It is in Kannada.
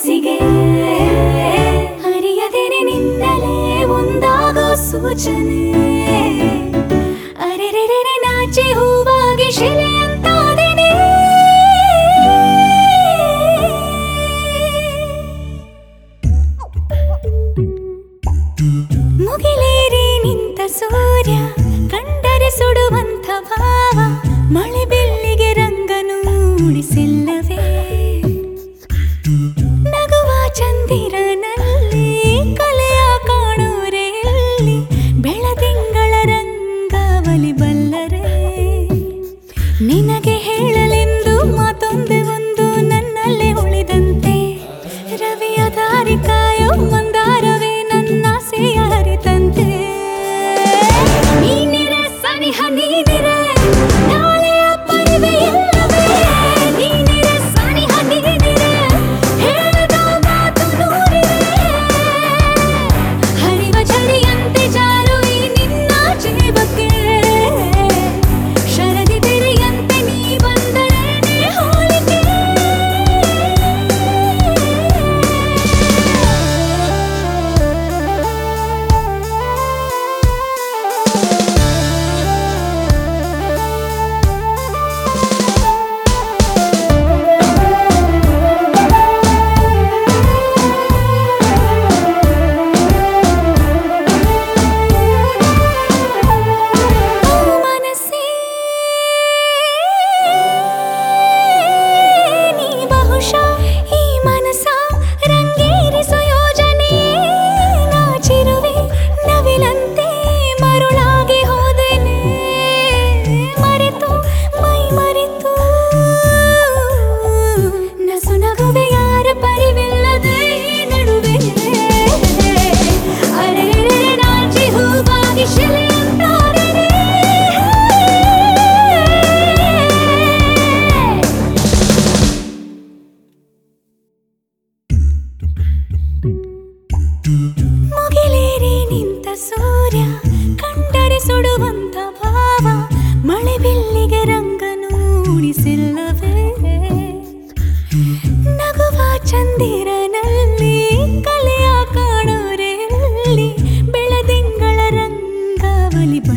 ಮನಸ್ಸಿಗೆ ಅರಿಯದೇನೆ ನಿನ್ನಲೇ ಒಂದಾಗೋ ಸೂಚನೆ ಅರೆರೆರೆ ನಾಚಿ ಹೂವಾಗಿ ಶಿಲೆಯಂತಾದೆನೆ ಮುಗಿಲೇರಿ ನಿಂತ ಸೂರ್ಯ ಕಂಡರೆ ಸುಡುವಂತ ಭಾವ ಮಳೆ ಬೆಳ್ಳಿಗೆ ರಂಗನು ಮೂಡಿಸಿಲ್ಲವೇ ನಗುವ ಚಂದಿರನಲ್ಲಿ ಕಲೆಯ ಕಾಣೋರೆ ಇಲ್ಲಿ ಬೆಳದಿಂಗಳ ರಂಗಾವಲಿ ಬಲ್ಲರೆ ನಿನಗೆ ಹೇಳಲೆಂದು ಮಾತೊಂದೆ ಒಂದು ನನ್ನಲ್ಲೇ ಉಳಿದಂತೆ ರವಿಯ ದಾರಿ ಕಾಯೋ ಮಂದಾರವೇ ನನ್ನ ಅರಿತಂತೆ ನೀನಿರೆ ಸನಿಹ ನೀನಿರೆ ನಾಳೆಯ ಪರಿವೆ ಇಲ್ಲವೇ ನೀನಿರೆ ಸನಿಹ ನೀನಿರೆ ಹೇಳದ ಮಾತು ನೂರಿದೆ ಹರಿವ ಝರಿಯಂತೆ ಜಾರು ಈ ನಿನ್ನ ಜೀವಕ್ಕೆ ಶರದಿ ತೆರೆಯಂತೆ ನೀ ಬಂದರೇನೆ ಹೋಲಿಕೆ ಓ ಮನಸ್ಸೇ ನೀ ಬಹುಶಃ ಈ ಮನಸ ರಂಗೇರಿಸೋ ಯೋಜನೆ ನಾಚಿರುವೆ ನವಿಲಂತೆ ಮರುಳಾಗಿ ಹೋದೆನೆ ಮರೆತು ಮೈ ಮರೆತು ನಸು ನಗುವೆ ಯಾರ ಪರಿವಿಲ್ಲದೆ ಈ ನಡುವೆ ಅರೆರೆ ನಾಚಿ ಹೂವಾಗಿ ಶಿಲೆಯಂತಾದರೆ ಮುಗಿಲೇರಿ ನಿಂತ ಸೂರ್ಯ ಕಂಡರೆ ಸುಡುವಂತ ಭಾವ ಮಳೆ ಬಿಲ್ಲಿಗೆ ರಂಗನು ಉಳಿಸಿಲ್ಲವೇ ನಗುವ ಚಂದಿರನಲ್ಲಿ ಕಲೆಯ ಕಾಣೋರೆಲ್ಲಿ ಬೆಳದಿಂಗಳ ರಂಗಾವಲಿ